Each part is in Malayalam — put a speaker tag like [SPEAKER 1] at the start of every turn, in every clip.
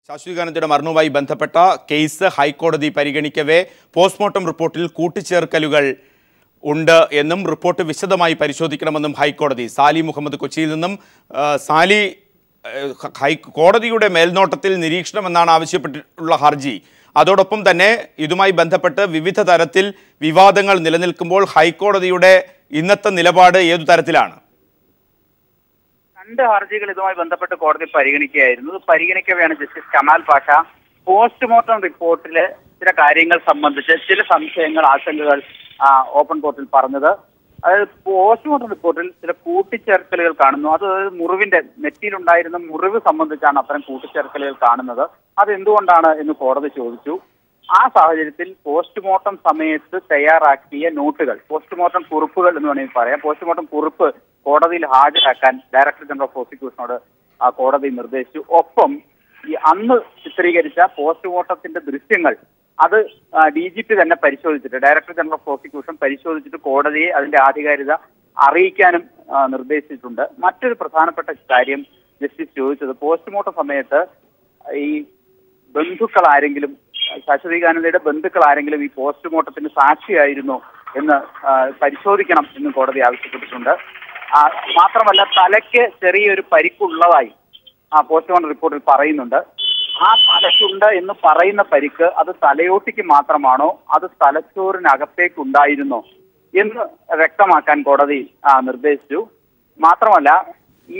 [SPEAKER 1] ശാശ്വതികാനന്ദയുടെ മരണവുമായി ബന്ധപ്പെട്ട കേസ് ഹൈക്കോടതി പരിഗണിക്കവേ പോസ്റ്റ്മോർട്ടം റിപ്പോർട്ടിൽ കൂട്ടിച്ചേർക്കലുകൾ ഉണ്ട് എന്നും റിപ്പോർട്ട് വിശദമായി പരിശോധിക്കണമെന്നും ഹൈക്കോടതി സാലി മുഹമ്മദ് കൊച്ചിയിൽ നിന്നും ആ, സാലി ഏഹ്, ഹൈ കോടതിയുടെ മേൽനോട്ടത്തിൽ നിരീക്ഷണമെന്നാണ് ആവശ്യപ്പെട്ടിട്ടുള്ള ഹർജി അതോടൊപ്പം തന്നെ ഇതുമായി ബന്ധപ്പെട്ട് വിവിധ തരത്തിൽ വിവാദങ്ങൾ നിലനിൽക്കുമ്പോൾ ഹൈക്കോടതിയുടെ ഇന്നത്തെ നിലപാട് ഏതു തരത്തിലാണ്
[SPEAKER 2] രണ്ട് ഹർജികൾ ഇതുമായി ബന്ധപ്പെട്ട് കോടതി പരിഗണിക്കുകയായിരുന്നു ഇത് പരിഗണിക്കവെയാണ് ജസ്റ്റിസ് കമാൽ പാഷ പോസ്റ്റ്മോർട്ടം റിപ്പോർട്ടിലെ ചില കാര്യങ്ങൾ സംബന്ധിച്ച് ചില സംശയങ്ങൾ ആശങ്കകൾ ആ, ഓപ്പൺ കോർട്ടിൽ പറഞ്ഞത് അതായത് പോസ്റ്റ്മോർട്ടം റിപ്പോർട്ടിൽ ചില കൂട്ടിച്ചേർക്കലുകൾ കാണുന്നു അത് മുറിവിന്റെ നെറ്റിയിലുണ്ടായിരുന്ന മുറിവ് സംബന്ധിച്ചാണ് അത്തരം കൂട്ടിച്ചേർക്കലുകൾ കാണുന്നത് അത് എന്തുകൊണ്ടാണ് എന്ന് കോടതി ചോദിച്ചു ആ സാഹചര്യത്തിൽ പോസ്റ്റ്മോർട്ടം സമയത്ത് തയ്യാറാക്കിയ നോട്ടുകൾ പോസ്റ്റ്മോർട്ടം കുറിപ്പുകൾ എന്ന് വേണമെങ്കിൽ പറയാം പോസ്റ്റ്മോർട്ടം കുറിപ്പ് കോടതിയിൽ ഹാജരാക്കാൻ ഡയറക്ടർ ജനറൽ ഓഫ് പ്രോസിക്യൂഷനോട് ആ കോടതി നിർദ്ദേശിച്ചു ഒപ്പം ഈ അന്ന് ചിത്രീകരിച്ച പോസ്റ്റ്മോർട്ടത്തിന്റെ ദൃശ്യങ്ങൾ അത് ഡി ജി പി തന്നെ പരിശോധിച്ചിട്ട് ഡയറക്ടർ ജനറൽ ഓഫ് പ്രോസിക്യൂഷൻ പരിശോധിച്ചിട്ട് കോടതിയെ അതിന്റെ ആധികാരികത അറിയിക്കാനും ആ, നിർദ്ദേശിച്ചിട്ടുണ്ട് മറ്റൊരു പ്രധാനപ്പെട്ട കാര്യം ജസ്റ്റിസ് ചോദിച്ചത് പോസ്റ്റ്മോർട്ടം സമയത്ത് ഈ ബന്ധുക്കൾ ആരെങ്കിലും ശാശ്വതികാനന്ദയുടെ ബന്ധുക്കൾ ആരെങ്കിലും ഈ പോസ്റ്റ്മോർട്ടത്തിന് സാക്ഷിയായിരുന്നോ എന്ന് ആ, പരിശോധിക്കണം എന്ന് കോടതി ആവശ്യപ്പെട്ടിട്ടുണ്ട് ആ, മാത്രമല്ല തലയ്ക്ക് ചെറിയൊരു പരിക്കുള്ളതായി ആ പോസ്റ്റ്മോർട്ടം റിപ്പോർട്ടിൽ പറയുന്നുണ്ട് ആ തലയ്ക്കുണ്ട് എന്ന് പറയുന്ന പരിക്ക് അത് തലയോട്ടിക്ക് മാത്രമാണോ അത് തലച്ചോറിനകത്തേക്ക് ഉണ്ടായിരുന്നോ എന്ന് വ്യക്തമാക്കാൻ കോടതി ആ, നിർദ്ദേശിച്ചു മാത്രമല്ല ഈ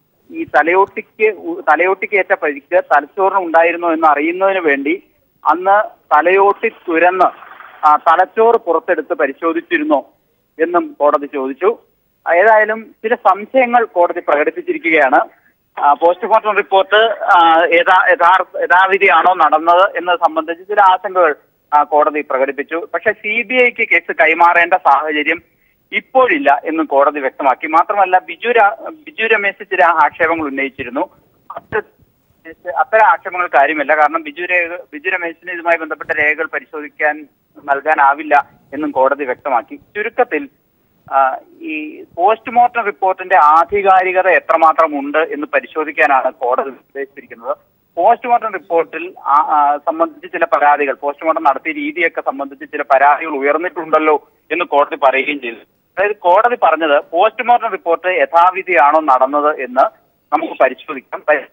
[SPEAKER 2] ഈ തലയോട്ടിക്ക് ഉ- തലയോട്ടിക്ക് ഏറ്റ പരിക്ക് തലച്ചോറിന് ഉണ്ടായിരുന്നോ എന്ന് അറിയുന്നതിന് വേണ്ടി അന്ന് തലയോട്ടി തുരന്ന് ആ, തലച്ചോറ് പുറത്തെടുത്ത് പരിശോധിച്ചിരുന്നോ എന്നും കോടതി ചോദിച്ചു ഏതായാലും ചില സംശയങ്ങൾ കോടതി പ്രകടിപ്പിച്ചിരിക്കുകയാണ് ആ, പോസ്റ്റ്മോർട്ടം റിപ്പോർട്ട് ആ, യഥാ യഥാർത്ഥ യഥാവിധിയാണോ നടന്നത് എന്നത് സംബന്ധിച്ച് ചില ആശങ്കകൾ ആ, കോടതി പ്രകടിപ്പിച്ചു പക്ഷെ സി ബി ഐക്ക് കേസ് കൈമാറേണ്ട സാഹചര്യം ഇപ്പോഴില്ല എന്നും കോടതി വ്യക്തമാക്കി മാത്രമല്ല ബിജു രാ- ബിജു രമേശ് ചില ആക്ഷേപങ്ങൾ ഉന്നയിച്ചിരുന്നു അത്ര- അത്തരം ആക്ഷേപങ്ങൾ കാര്യമില്ല കാരണം ബിജു രേഖ ബിജു രമേശിന് ഇതുമായി ബന്ധപ്പെട്ട രേഖകൾ പരിശോധിക്കാൻ നൽകാനാവില്ല എന്നും കോടതി വ്യക്തമാക്കി ചുരുക്കത്തിൽ ആ, ഈ പോസ്റ്റ്മോർട്ടം റിപ്പോർട്ടിന്റെ ആധികാരികത എത്രമാത്രം ഉണ്ട് എന്ന് പരിശോധിക്കാനാണ് കോടതി നിർദ്ദേശിച്ചിരിക്കുന്നത് പോസ്റ്റ്മോർട്ടം റിപ്പോർട്ടിൽ ആ- ആ സംബന്ധിച്ച് ചില പരാതികൾ പോസ്റ്റ്മോർട്ടം നടത്തിയ രീതിയൊക്കെ സംബന്ധിച്ച് ചില പരാതികൾ ഉയർന്നിട്ടുണ്ടല്ലോ എന്ന് കോടതി പറയുകയും ചെയ്തു അതായത് കോടതി പറഞ്ഞത് പോസ്റ്റ്മോർട്ടം റിപ്പോർട്ട് യഥാവിധിയാണോ നടന്നത് എന്ന് നമുക്ക് പരിശോധിക്കാം പരി-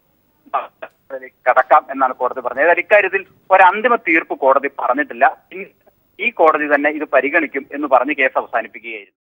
[SPEAKER 2] അതിലേക്ക് കടക്കാം എന്നാണ് കോടതി പറഞ്ഞത് ഏതായാലും ഇക്കാര്യത്തിൽ ഒരു അന്തിമ തീർപ്പ് കോടതി പറഞ്ഞിട്ടില്ല ഇനി ഈ കോടതി തന്നെ ഇത് പരിഗണിക്കും എന്ന് പറഞ്ഞ് കേസ് അവസാനിപ്പിക്കുകയായിരുന്നു